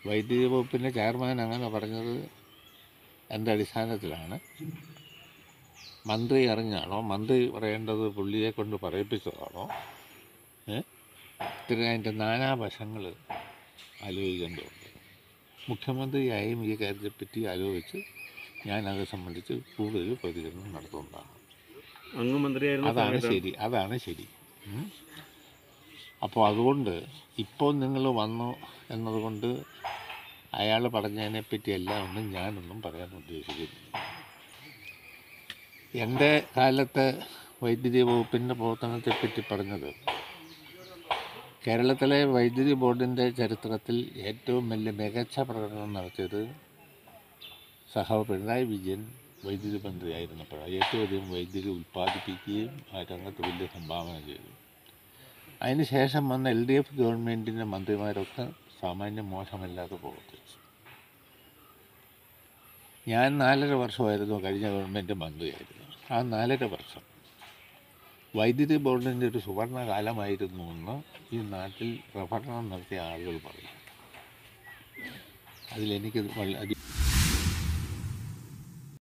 വൈദ്യുതി വകുപ്പിൻ്റെ ചെയർമാൻ അങ്ങനെ പറഞ്ഞത് എൻ്റെ അടിസ്ഥാനത്തിലാണ് മന്ത്രി അറിഞ്ഞാണോ മന്ത്രി പറയേണ്ടത് പുള്ളിയെ കൊണ്ട് പറയിപ്പിച്ചതാണോ ഏ ഇത്ര അതിൻ്റെ നാനാവശങ്ങൾ ആലോചിക്കേണ്ടതുണ്ട് മുഖ്യമന്ത്രിയായും ഈ കാര്യത്തെപ്പറ്റി ആലോചിച്ച് ഞാനത് സംബന്ധിച്ച് കൂടുതൽ പ്രതികരണം നടത്തുന്നതാണ് അങ്ങ് മന്ത്രിയായിരുന്ന അതാണ് സമയത്ത് ശരി അതാണ് ശരി ഉം. അപ്പോൾ അതുകൊണ്ട് ഇപ്പോൾ നിങ്ങൾ വന്നു എന്നതുകൊണ്ട് അയാൾ പറഞ്ഞതിനെപ്പറ്റി എല്ലാം ഒന്നും ഞാനൊന്നും പറയാൻ ഉദ്ദേശിക്കുന്നില്ല എൻ്റെ കാലത്ത് വൈദ്യുതി വകുപ്പിൻ്റെ പ്രവർത്തനത്തെപ്പറ്റി പറഞ്ഞത് കേരളത്തിലെ വൈദ്യുതി ബോർഡിൻ്റെ ചരിത്രത്തിൽ ഏറ്റവും വലിയ മികച്ച പ്രകടനം നടത്തിയത് സഹ പിണറായി വിജയൻ വൈദ്യുതി മന്ത്രിയായിരുന്നപ്പോഴാണ് ഏറ്റവും അധികം വൈദ്യുതി ഉൽപ്പാദിപ്പിക്കുകയും ആ രംഗത്ത് വലിയ സംഭാവന ചെയ്തു അതിന് ശേഷം വന്ന എൽ ഡി എഫ് ഗവൺമെൻറ്റിൻ്റെ മന്ത്രിമാരൊക്കെ സാമാന്യം മോശമല്ലാതെ പ്രവർത്തിച്ചു ഞാൻ നാലര വർഷമായിരുന്നു കഴിഞ്ഞ ഗവൺമെൻറ് മന്ത്രിയായിരുന്നു ആ നാലര വർഷം വൈദ്യുതി ബോർഡിൻ്റെ ഒരു സുവർണ കാലമായിരുന്നു എന്ന് ഈ നാട്ടിൽ പ്രകടനം നടത്തിയ ആളുകൾ പറഞ്ഞു അതിലെനിക്ക് വളരെ